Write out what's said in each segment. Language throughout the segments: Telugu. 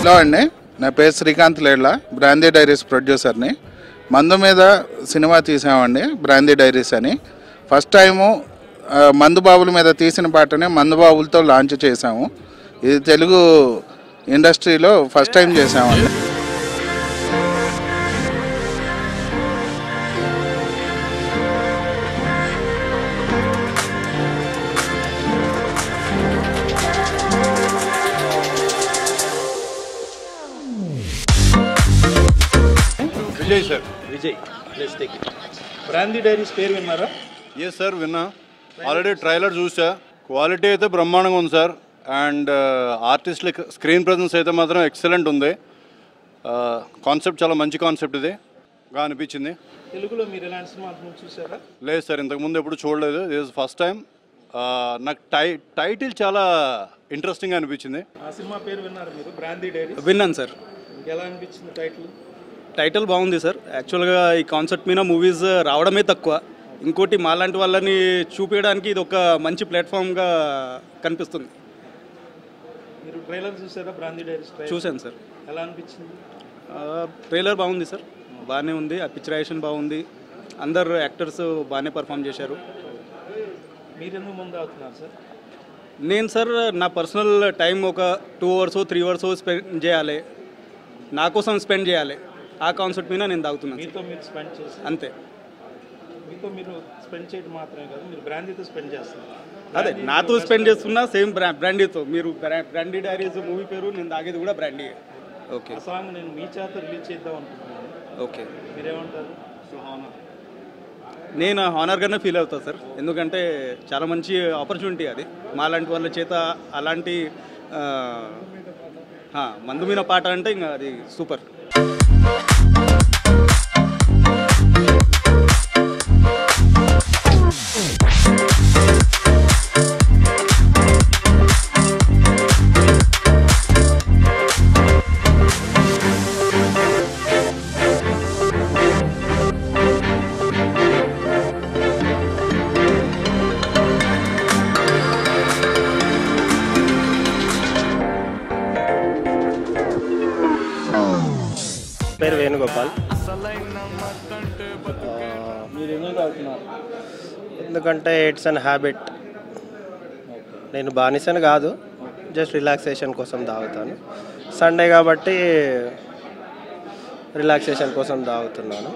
హలో అండి నా పేరు శ్రీకాంత్ లేడ్ల బ్రాందీ డైరీస్ ప్రొడ్యూసర్ని మందు మీద సినిమా తీసామండి బ్రాందీ డైరీస్ అని ఫస్ట్ టైము ఆ, మందు బాబుల మీద తీసిన పాటనే మందు బాబులతో లాంచ్ చేసాము ఇది తెలుగు ఇండస్ట్రీలో ఫస్ట్ టైం చేసామండి Vijay sir Vijay plus take it brandy diaries పేరు విన్నారా ఏ సార్ విన్నా ఆల్రెడీ ట్రైలర్ చూసా క్వాలిటీ అయితే బ్రహ్మాండంగా ఉంది సార్ అండ్ ఆర్టిస్ట్ల స్క్రీన్ ప్రజెన్స్ అయితే మాత్రం ఎక్సలెంట్ ఉంది కాన్సెప్ట్ చాలా మంచి కాన్సెప్ట్ ఇది గా అనిపించింది తెలుగులో మీరు ఎలాంటి సినిమా ముందు చూసారా లేదు సార్ ఇంతకుముందు ఎప్పుడు చూడలేదు దిస్ ఫస్ట్ టైం నాకు టై టైటిల్ చాలా ఇంట్రెస్టింగ్ అనిపించింది ఆ సినిమా పేరు విన్నారు మీరు బ్రాందీ డైరీస్ విన్నాను సార్ మీకు ఎలా అనిపించింది టైటిల్ టైటిల్ బాగుంది సార్ యాక్చువల్గా ఈ కాన్సెప్ట్ మీద మూవీస్ రావడమే తక్కువ ఇంకోటి మాలాంటి వాళ్ళని చూపించడానికి ఇది ఒక మంచి ప్లాట్ఫామ్గా కనిపిస్తుంది మీరు ట్రైలర్ చూసారా బ్రాందీ డైరీస్ ట్రైలర్ చూశాను సార్ ఎలా అనిపించింది ట్రైలర్ బాగుంది సార్ బాగానే ఉంది ఆ పిక్చరైజేషన్ బాగుంది అందరు యాక్టర్స్ బాగానే పర్ఫామ్ చేశారు మీరు ఎందుకు ముందు అవుతున్నారు సార్ నేను సార్ నా పర్సనల్ టైం ఒక two hours three hours spend చేయాలి నా కోసం స్పెండ్ చేయాలి ఆ కాన్సెప్ట్ మీద నేను తాగుతున్నాను మీతో మీరు స్పెండ్ చేసి అంతే మీతో మీరు స్పెండ్ చేయడం మాత్రమే కాదు మీరు బ్రాందీతో స్పెండ్ చేస్తారు అదే నాతో స్పెండ్ చేస్తున్నా సేమ్ బ్రా బ్రాండీతో మీరు బ్రా- బ్రాండీ డైరీస్ మూవీ పేరు నేను తాగేది కూడా బ్రాండీ ఓకే ఆ సాంగ్ నేను మీ చేత రిలీజ్ చేద్దాం అనుకుంటున్నాను ఓకే మీరేమంటారు నేను హానర్గానే ఫీల్ అవుతా సార్ ఎందుకంటే చాలా మంచి ఆపర్చునిటీ అది మాలాంటి వాళ్ళ చేత అలాంటి ఆ, ఆ, మందు మీద పాట అంటే ఇంకా అది సూపర్ పేరు వేణుగోపాల్ మీరు ఎందుకు తాగుతున్నారు ఎందుకంటే ఇట్స్ అన్ హ్యాబిట్ నేను బానిసని కాదు జస్ట్ రిలాక్సేషన్ కోసం తాగుతాను సండే కాబట్టి రిలాక్సేషన్ కోసం తాగుతున్నాను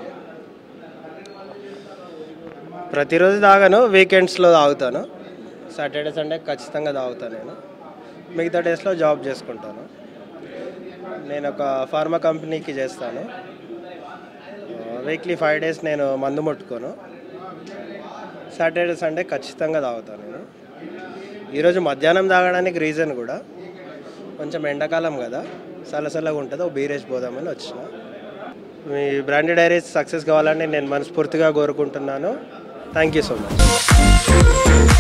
ప్రతిరోజు తాగను వీకెండ్స్లో తాగుతాను సాటర్డే సండే ఖచ్చితంగా తాగుతాను నేను మిగతా డేస్లో జాబ్ చేసుకుంటాను నేను ఒక ఫార్మా కంపెనీకి చేస్తాను వీక్లీ ఫైవ్ డేస్ నేను మందు ముట్టుకోను సాటర్డే సండే ఖచ్చితంగా తాగుతాను నేను ఈరోజు మధ్యాహ్నం తాగడానికి రీజన్ కూడా కొంచెం ఎండాకాలం కదా సలసలగా ఉంటుంది ఒక బీరేజ్ పోదామని వచ్చిన మీ బ్రాండెడ్ డైరీస్ సక్సెస్ కావాలని నేను మనస్ఫూర్తిగా కోరుకుంటున్నాను థ్యాంక్ యూ సో మచ్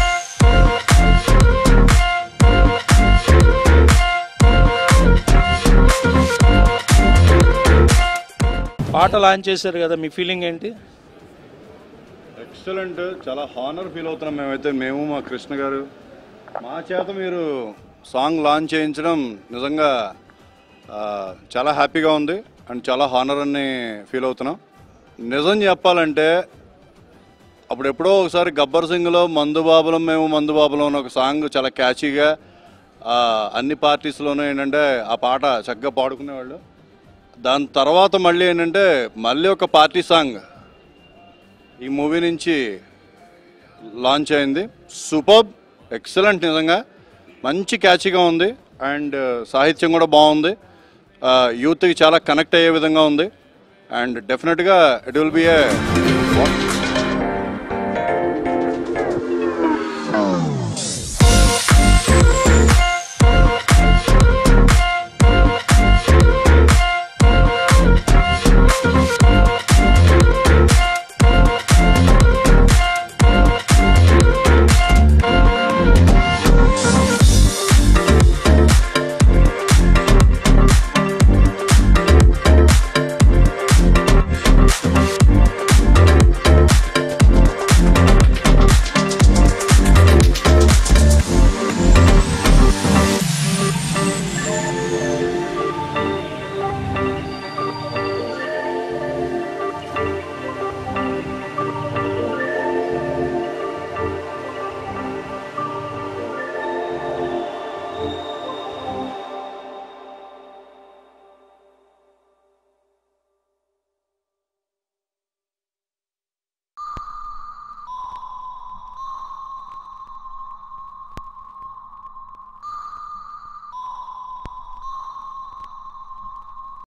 పాట లాంచ్ చేశారు కదా మీ ఫీలింగ్ ఏంటి ఎక్సలెంట్ చాలా హానర్ ఫీల్ అవుతున్నాం మేమైతే మేము మా కృష్ణ గారు మా చేత మీరు సాంగ్ లాంచ్ చేయించడం నిజంగా ఆ, చాలా హ్యాపీగా ఉంది అండ్ చాలా హానర్ అని ఫీల్ అవుతున్నాం నిజం చెప్పాలంటే అప్పుడు ఎప్పుడో ఒకసారి గబ్బర్ సింగ్లో మందు బాబులం మేము మందు బాబులం అని ఒక సాంగ్ చాలా క్యాచీగా ఆ, అన్ని పార్టీస్లోనూ ఏంటంటే ఆ పాట చక్కగా పాడుకునేవాళ్ళు దాని తర్వాత మళ్ళీ ఏంటంటే మళ్ళీ ఒక పార్టీ సాంగ్ ఈ మూవీ నుంచి లాంచ్ అయింది సూపర్ ఎక్సలెంట్ నిజంగా మంచి క్యాచీగా ఉంది అండ్ సాహిత్యం కూడా బాగుంది యూత్కి చాలా కనెక్ట్ అయ్యే విధంగా ఉంది అండ్ డెఫినెట్గా ఇట్ విల్ బి ఏ